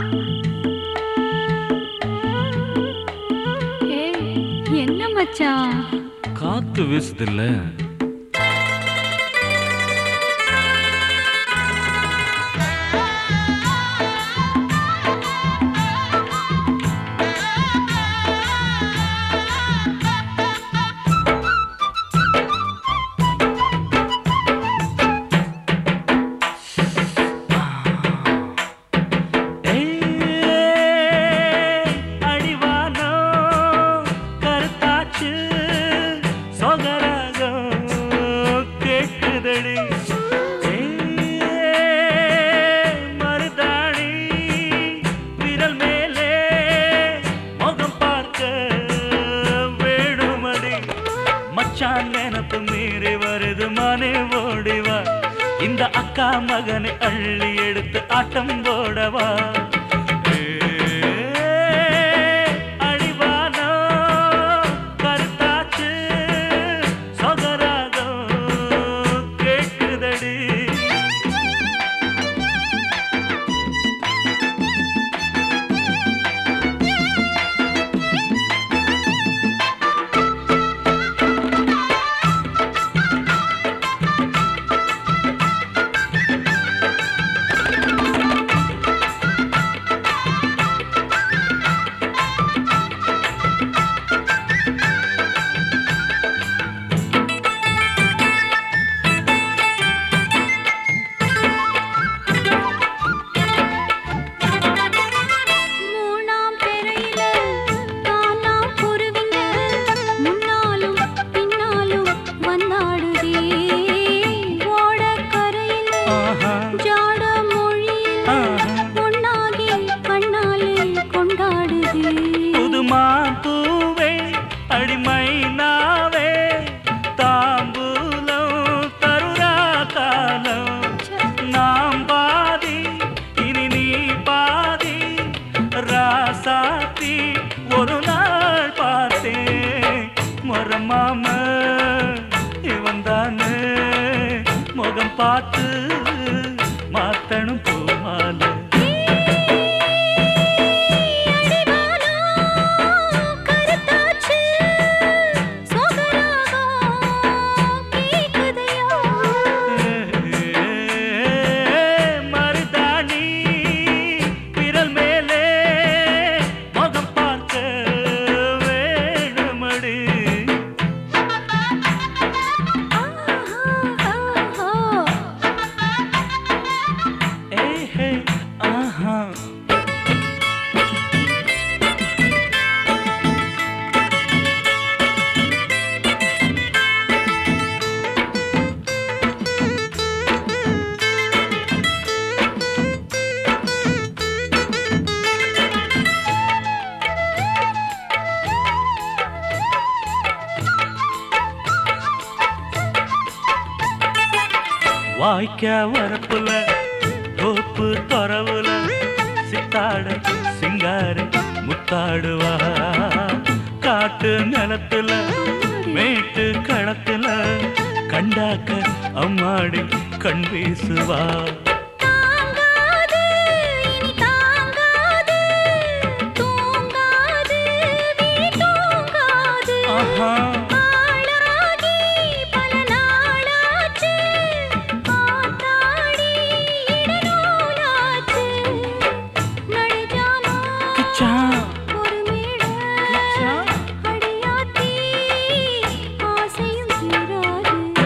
ஏய், என்ன மச்சான் காத்து வீசுதில்ல அடிவானம் கருத்தாச்சு சொகராகம் கேட்குதடி மருதாணி விரல் மேலே முகம் பார்க்க வேணுமடி மச்சான் நினப்பு மீறி வருது மனே ஓடிவா இந்த அக்கா மகனை அள்ளி எடுத்து ஆட்டம் போடவா அடிவானோ கருத்தாச்சு சொகராகம் கேட்குதடி மூணாம் பிறையில காணாம் குருவிங்க முன்னாலும் பின்னாலும் வந்தாடுதே ஓடக்கரையில ஆஹா ஜாட மொழியில ஆஹா ஒன்னாகி கண்ணாலே கொண்டாடுதே புதுமா பூவே அடிமைனாவே தாம்பூலம் தருரா காலம் நாம் பாதி இனி நீ பாதி ராசாத்தி ஒரு நாள் பார்த்தேன் மொரமாம இவன் தானே முகம் பார்த்து மாத்தணும் பூமாலை கருத்தாச்சு சோகராகம் கேக்குதையா மருதாணி விரல் மேலே முகம் பார்க்க வேணுமடி ஏய் ஹே ஆஹா வாய்க்கா வரப்புல தோப்பு தொரவுல சித்தாட சிங்கார முத்தாடுவா காட்டு நிலத்துல மேட்டு களத்துல கண்டாக்க அம்மாடி கண் வீசுவா தாங்காது இனி தாங்காது தூங்காது விழி தூங்காது ஆஹா ஆளாகி பல நாளாச்சு ஆத்தாடி இடநூலாச்சு நடுஜாமா கிச்சா ஒரு மேட கிச்சா அடியாத்தி ஆசையும் தீராது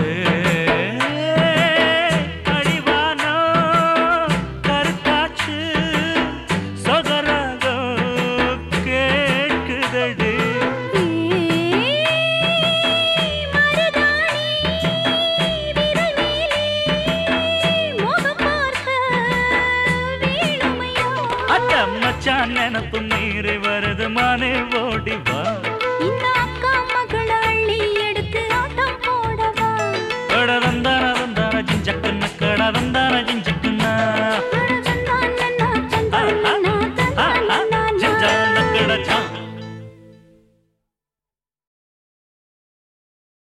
அடிவானோ கருத்தாச்சு சொகராகம் கேட்குதடி அட்ட மச்சான் நினப்பு மீறி வருது மானே ஓடி வா